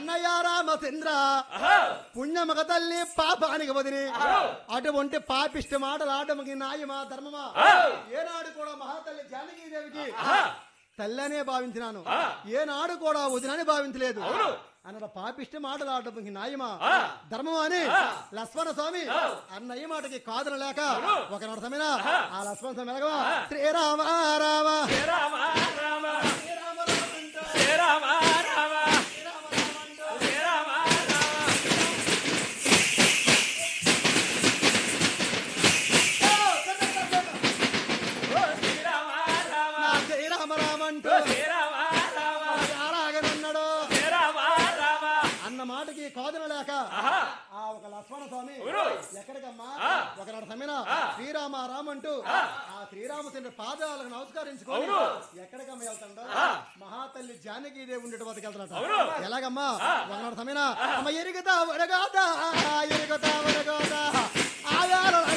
అన్నయ్య రామచంద్ర పుణ్యమగ తల్లి పాపానికి వదిలి అటువంటి పాపిష్ట మాటలు ఆడమకి న్యాయమా ధర్మమా ఏనాడు కూడా మహాతల్లి జానకీదేవికి తల్లనే భావించినాను ఏనాడు కూడా వదినని భావించలేదు అన్న పాపిష్ట మాటలు ఆడటంకి న్యాయమా ధర్మమా అని లక్ష్మణ స్వామి అన్నయ్య మాటకి కాదన లేక ఒక నడసమైన ఆ లక్ష్మణ స్వామి ఎలాగో శ్రీరామ రామ రామ రామ శ్రీరామ రామ అంటూ, రామ రామ శ్రీరామ రామ అంటూ, రామ రామ ఓ శ్రీరామ రామ నా శ్రీరామ రామ అంటూ ఓ శ్రీరామ రామ అలాగనున్నాడు రామ రామ అన్న మాటకి కాదన లేక ఆహా ఆ ఒక లక్ష్మణ స్వామి ఊరు. ఎక్కడికమ్మా ఆ. ఒకనాడు సమీన శ్రీరామ రామ అంటూ ఆ శ్రీరామచంద్ర పాదాలకు నమస్కరించుకొని అవును. ఎక్కడికమ్మా వెళ్తాడు మహాతల్లి జానకీదేవి ఉండేటి వద్దకు అవును. వెళ్తున్నాడు ఎలాగమ్మా ఒకనాడు సమీన అమ్మ ఎరుగుతా వరగాదా